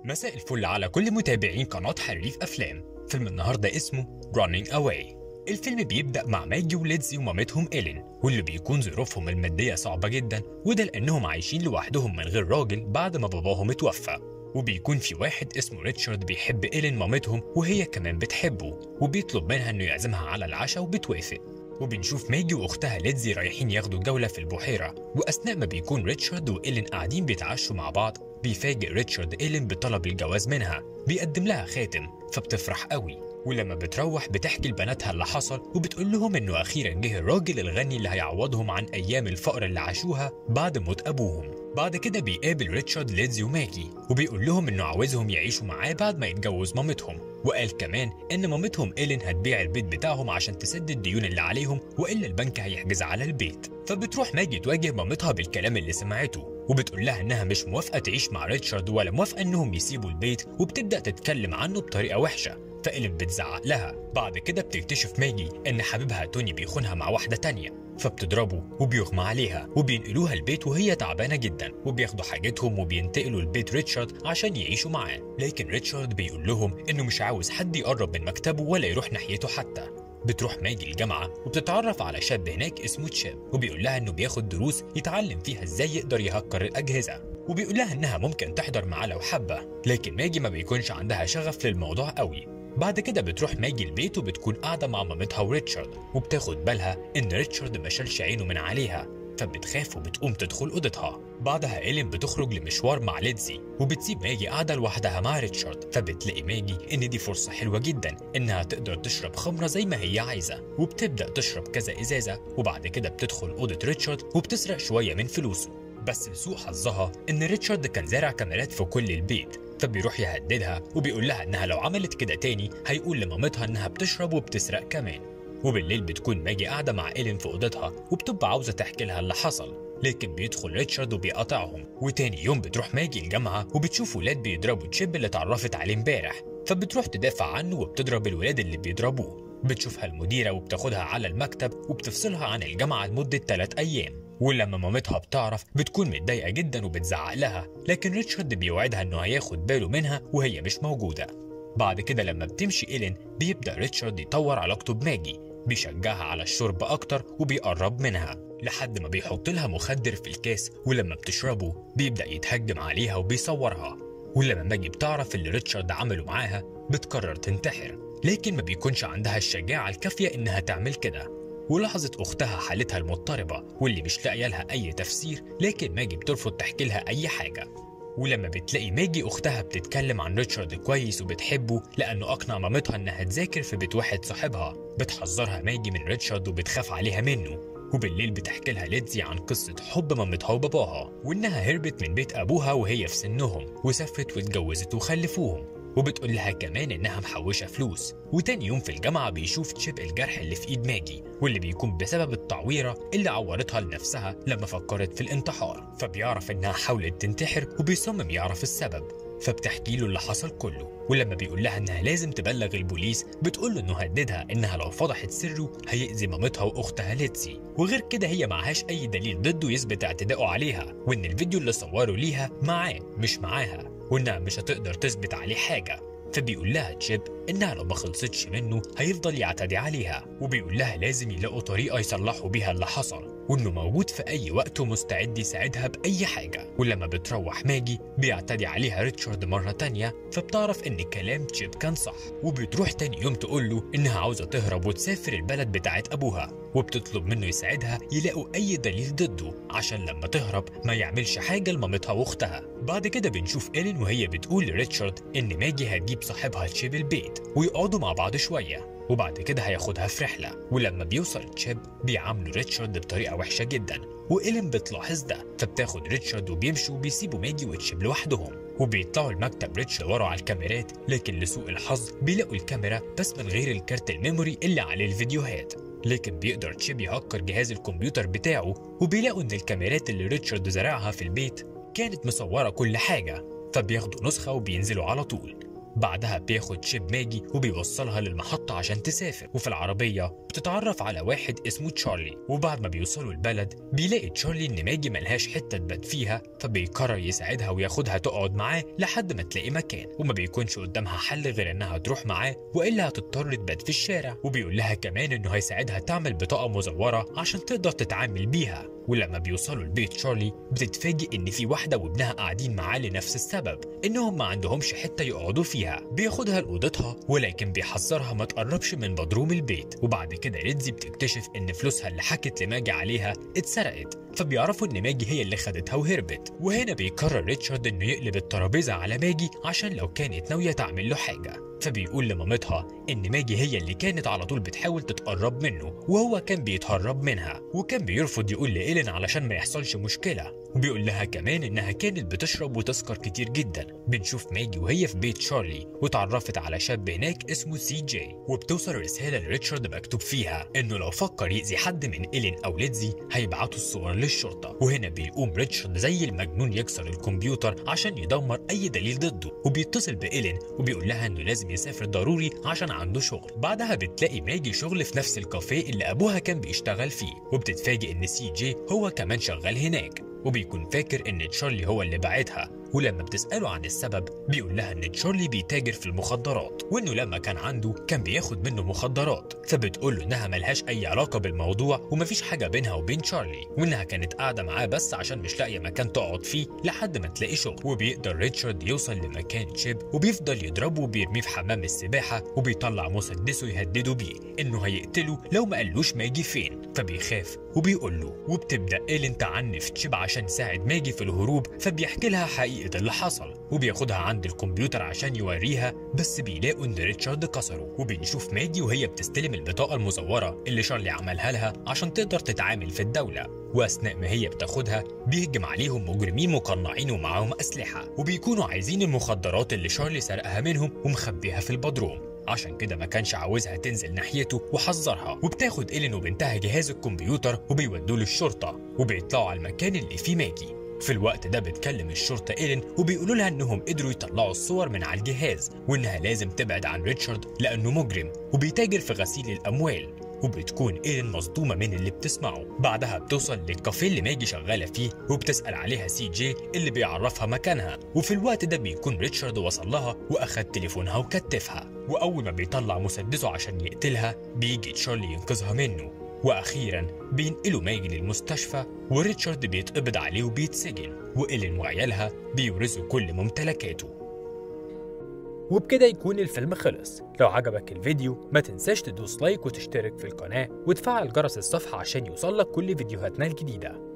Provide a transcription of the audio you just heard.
مساء الفل على كل متابعين قناة حريف أفلام فيلم النهاردة اسمه Running Away الفيلم بيبدأ مع ماجي وليدزي ومامتهم إيلين واللي بيكون ظروفهم المادية صعبة جدا وده لأنهم عايشين لوحدهم من غير راجل بعد ما باباهم اتوفى وبيكون في واحد اسمه ريتشارد بيحب إيلين مامتهم وهي كمان بتحبه وبيطلب منها إنه يعزمها على العشاء وبتوافق وبنشوف ماجي واختها ليدزي رايحين ياخدوا جولة في البحيرة وأثناء ما بيكون ريتشارد وإيلين قاعدين بيتعشوا مع بعض بيفاجئ ريتشارد إيلين بطلب الجواز منها بيقدم لها خاتم فبتفرح قوي ولما بتروح بتحكي لبناتها اللي حصل وبتقول لهم انه اخيرا جه الراجل الغني اللي هيعوضهم عن ايام الفقر اللي عاشوها بعد موت ابوهم بعد كده بيقابل ريتشارد ليدزي وماجي وبيقول لهم انه عاوزهم يعيشوا معاه بعد ما يتجوز مامتهم وقال كمان ان مامتهم ايلين هتبيع البيت بتاعهم عشان تسد الديون اللي عليهم والا البنك هيحجز على البيت فبتروح ماجي تواجه مامتها بالكلام اللي سمعته وبتقول لها انها مش موافقه تعيش مع ريتشارد ولا موافقه انهم يسيبوا البيت وبتبدا تتكلم عنه بطريقه وحشه فإيلين بتزعق لها بعد كده بتكتشف ماجي ان حبيبها توني بيخونها مع واحده تانية فبتضربه وبيغمى عليها وبينقلوها البيت وهي تعبانه جدا وبياخدوا حاجتهم وبينتقلوا لبيت ريتشارد عشان يعيشوا معاه لكن ريتشارد بيقول لهم انه مش عاوز حد يقرب من مكتبه ولا يروح ناحيته حتى بتروح ماجي الجامعة وبتتعرف على شاب هناك اسمه تشيب وبيقول لها انه بياخد دروس يتعلم فيها ازاي يقدر يهكر الاجهزة وبيقول لها انها ممكن تحضر معاه لو حابة لكن ماجي ما بيكونش عندها شغف للموضوع قوي بعد كده بتروح ماجي البيت وبتكون قاعدة مع مامتها وريتشارد وبتاخد بالها ان ريتشارد ما شالش عينه من عليها فبتخاف وبتقوم تدخل اوضتها بعدها ايلين بتخرج لمشوار مع ليدزي وبتسيب ماجي قاعده لوحدها مع ريتشارد فبتلاقي ماجي ان دي فرصه حلوه جدا انها تقدر تشرب خمره زي ما هي عايزه وبتبدا تشرب كذا ازازه وبعد كده بتدخل اوضه ريتشارد وبتسرق شويه من فلوسه بس لسوء حظها ان ريتشارد كان زارع كاميرات في كل البيت فبيروح يهددها وبيقول لها انها لو عملت كده تاني هيقول لمامتها انها بتشرب وبتسرق كمان وبالليل بتكون ماجي قاعدة مع إيلين في أوضتها وبتبقى عاوزة تحكي لها اللي حصل لكن بيدخل ريتشارد وبيقاطعهم وتاني يوم بتروح ماجي الجامعة وبتشوف ولاد بيضربوا تشيب اللي اتعرفت عليه امبارح فبتروح تدافع عنه وبتضرب الولاد اللي بيضربوه بتشوفها المديرة وبتاخدها على المكتب وبتفصلها عن الجامعة لمدة 3 أيام ولما مامتها بتعرف بتكون متضايقة جدا وبتزعق لها لكن ريتشارد بيوعدها انه هياخد باله منها وهي مش موجودة بعد كده لما بتمشي إيلين بيبدأ ريتشارد يطور علاقته بماجي بيشجعها على الشرب أكتر وبيقرب منها لحد ما بيحط لها مخدر في الكاس ولما بتشربه بيبدأ يتهجم عليها وبيصورها ولما ماجي بتعرف اللي ريتشارد عمله معاها بتقرر تنتحر لكن ما بيكونش عندها الشجاعة الكافية إنها تعمل كده ولاحظت أختها حالتها المضطربة واللي مش لاقية لها أي تفسير لكن ماجي بترفض تحكي لها أي حاجة ولما بتلاقي ماجي أختها بتتكلم عن ريتشارد كويس وبتحبه لأنه أقنع مامتها إنها تذاكر في بيت واحد صاحبها بتحذرها ماجي من ريتشارد وبتخاف عليها منه وبالليل بتحكي لها ليدزي عن قصة حب مامتها وباباها وإنها هربت من بيت أبوها وهي في سنهم وسافرت واتجوزت وخلفوهم وبتقول لها كمان انها محوشه فلوس وتاني يوم في الجامعه بيشوف تشيب الجرح اللي في ايد ماجي واللي بيكون بسبب التعويره اللي عورتها لنفسها لما فكرت في الانتحار فبيعرف انها حاولت تنتحر وبيصمم يعرف السبب فبتحكي له اللي حصل كله ولما بيقول لها انها لازم تبلغ البوليس بتقول له انه هددها انها لو فضحت سره هيأذي مامتها واختها ليتسي وغير كده هي معهاش اي دليل ضده يثبت اعتدائه عليها وان الفيديو اللي صوره ليها معاه مش معاها وانها مش هتقدر تثبت عليه حاجه فبيقول لها تشيب انها لو ما خلصتش منه هيفضل يعتدي عليها وبيقول لها لازم يلاقوا طريقه يصلحوا بيها اللي حصل وانه موجود في اي وقت ومستعد يساعدها باي حاجه ولما بتروح ماجي بيعتدي عليها ريتشارد مره تانية فبتعرف ان كلام تشيب كان صح وبتروح تاني يوم تقول له انها عاوزه تهرب وتسافر البلد بتاعت ابوها وبتطلب منه يساعدها يلاقوا اي دليل ضده عشان لما تهرب ما يعملش حاجه لمامتها واختها بعد كده بنشوف ايلين وهي بتقول لريتشارد ان ماجي هتجيب صاحبها تشيب البيت ويقعدوا مع بعض شويه وبعد كده هياخدها في رحله ولما بيوصل تشيب بيعاملوا ريتشارد بطريقه وحشه جدا وايلين بتلاحظ ده فبتاخد ريتشارد وبيمشوا وبيسيبوا ماجي وتشيب لوحدهم وبيطلعوا المكتب ريتش ورا على الكاميرات لكن لسوء الحظ بيلاقوا الكاميرا بس من غير الكارت الميموري اللي عليه الفيديوهات لكن بيقدر تشيب يهكر جهاز الكمبيوتر بتاعه وبيلاقوا ان الكاميرات اللي ريتشارد زرعها في البيت كانت مصورة كل حاجة فبياخدوا نسخة وبينزلوا على طول بعدها بياخد شيب ماجي وبيوصلها للمحطة عشان تسافر وفي العربية بتتعرف على واحد اسمه تشارلي وبعد ما بيوصلوا البلد بيلاقي تشارلي ان ماجي ملهاش حته تبات فيها فبيقرر يساعدها وياخدها تقعد معاه لحد ما تلاقي مكان وما بيكونش قدامها حل غير انها تروح معاه والا هتضطر تبات في الشارع وبيقول لها كمان انه هيساعدها تعمل بطاقه مزوره عشان تقدر تتعامل بيها ولما بيوصلوا لبيت تشارلي بتتفاجئ ان في واحده وابنها قاعدين معاه لنفس السبب انهم ما عندهمش حته يقعدوا فيها بياخدها لاوضتها ولكن بيحذرها ما تقربش من بدروم البيت وبعد كده ليدزي بتكتشف ان فلوسها اللي حكت لماجي عليها اتسرقت فبيعرفوا ان ماجي هي اللي خدتها وهربت وهنا بيقرر ريتشارد انه يقلب الترابيزه على ماجي عشان لو كانت ناويه تعمل له حاجه فبيقول لمامتها ان ماجي هي اللي كانت على طول بتحاول تتقرب منه وهو كان بيتهرب منها وكان بيرفض يقول لإيلين علشان ما يحصلش مشكله وبيقول لها كمان انها كانت بتشرب وتسكر كتير جدا بنشوف ماجي وهي في بيت شارلي وتعرفت على شاب هناك اسمه سي جي وبتوصل رساله لريتشارد مكتوب فيها انه لو فكر يأذي حد من إيلين او ليدزي هيبعتوا الصور للشرطه وهنا بيقوم ريتشارد زي المجنون يكسر الكمبيوتر عشان يدمر اي دليل ضده وبيتصل بإيلين وبيقول لها انه لازم يسافر ضروري عشان عنده شغل بعدها بتلاقي ماجي شغل في نفس الكافيه اللي ابوها كان بيشتغل فيه وبتتفاجئ ان سي جي هو كمان شغال هناك وبيكون فاكر ان تشارلي هو اللي بعتها ولما بتسأله عن السبب بيقول لها ان تشارلي بيتاجر في المخدرات وانه لما كان عنده كان بياخد منه مخدرات فبتقول له انها ملهاش اي علاقه بالموضوع ومفيش حاجه بينها وبين تشارلي وانها كانت قاعده معاه بس عشان مش لاقيه مكان تقعد فيه لحد ما تلاقي شغل وبيقدر ريتشارد يوصل لمكان تشيب وبيفضل يضربه وبيرميه في حمام السباحه وبيطلع مسدسه يهدده بيه انه هيقتله لو ما قالوش ماجي فين فبيخاف وبيقول له وبتبدا ايلين تعنف تشيب عشان تساعد ماجي في الهروب فبيحكي لها حقيقه اللي حصل وبياخدها عند الكمبيوتر عشان يوريها بس بيلاقوا ان ريتشارد كسره وبنشوف ماجي وهي بتستلم البطاقه المزوره اللي شارلي عملها لها عشان تقدر تتعامل في الدوله واثناء ما هي بتاخدها بيهجم عليهم مجرمين مقنعين ومعاهم اسلحه وبيكونوا عايزين المخدرات اللي شارلي سرقها منهم ومخبيها في البدروم عشان كده ما كانش عاوزها تنزل ناحيته وحذرها وبتاخد إيلين وبنتها جهاز الكمبيوتر وبيودوه للشرطة وبيطلعوا على المكان اللي فيه ماجي في الوقت ده بتكلم الشرطة إيلين وبيقولوا لها إنهم قدروا يطلعوا الصور من على الجهاز وإنها لازم تبعد عن ريتشارد لأنه مجرم وبيتاجر في غسيل الأموال وبتكون إيلين مصدومة من اللي بتسمعه بعدها بتوصل للكافيه اللي ماجي شغالة فيه وبتسأل عليها سي جي اللي بيعرفها مكانها وفي الوقت ده بيكون ريتشارد وصل لها وأخد تليفونها وكتفها وأول ما بيطلع مسدسه عشان يقتلها بيجي تشارلي ينقذها منه واخيرا بينقلوا ماجي للمستشفى وريتشارد بيتقبض عليه وبيتسجن وإيلين وعيالها بيورثوا كل ممتلكاته وبكده يكون الفيلم خلص لو عجبك الفيديو ما تنساش تدوس لايك وتشترك في القناة وتفعل جرس الصفحة عشان يوصلك كل فيديوهاتنا الجديدة